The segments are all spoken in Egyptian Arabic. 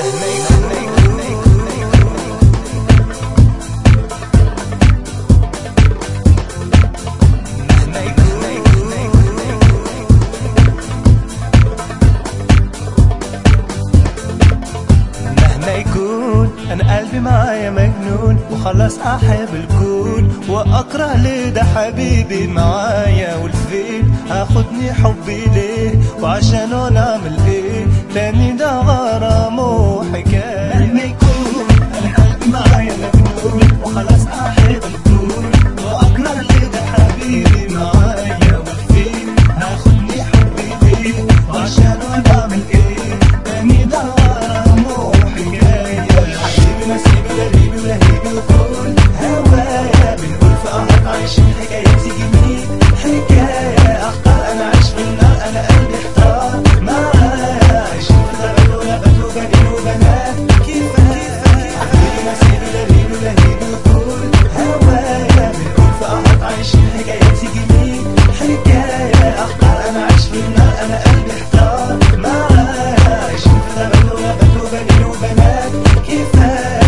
مهما يكون انا قلبي معايا مجنون وخلاص احب الكون واكره ليه ده حبيبي معايا والفين هاخدني حبي ليه وعشانه نعمل ايه تاني ده غرام وحكايه مهما يكون انا قلبي معايا مجنون وخلاص احب الكون واكره ليه ده حبيبي معايا والفين هاخدني حبي ليه وعشانه نعمل ايه تاني ده غرام وحكايه حبيبي نسيبي غريبي ولهيبي وكل هوايا بنقول في قهرك عايشين حكايتي جميل حكايه اختار انا عايش في النار انا قلبي احتار معايا عايشين في غابات ونبات وجنين وبنات كفايه حبيبي نسيبي غريبي ولهيبي وكل هوايا بنقول في قهرك عايشين حكايتي جميل حكايه اختار انا عايش في النار انا قلبي احتار معايا عايشين في غابات ونبات وجنين وبنات كفايه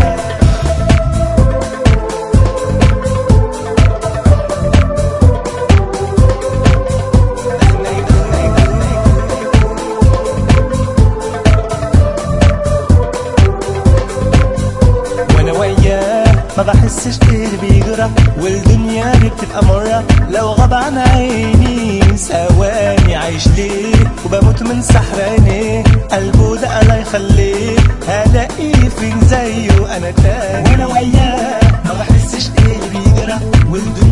وانا وياه ما بحسش ايه اللي بيجرى والدنيا دي بتبقى مرة لو غاب عن عيني ثواني عايش ليه وبموت من سحر عينيه قلبه ده الله يخليه هلاقي فين زيه انا تاني وانا وياه ما بحسش ايه اللي بيجرى والدنيا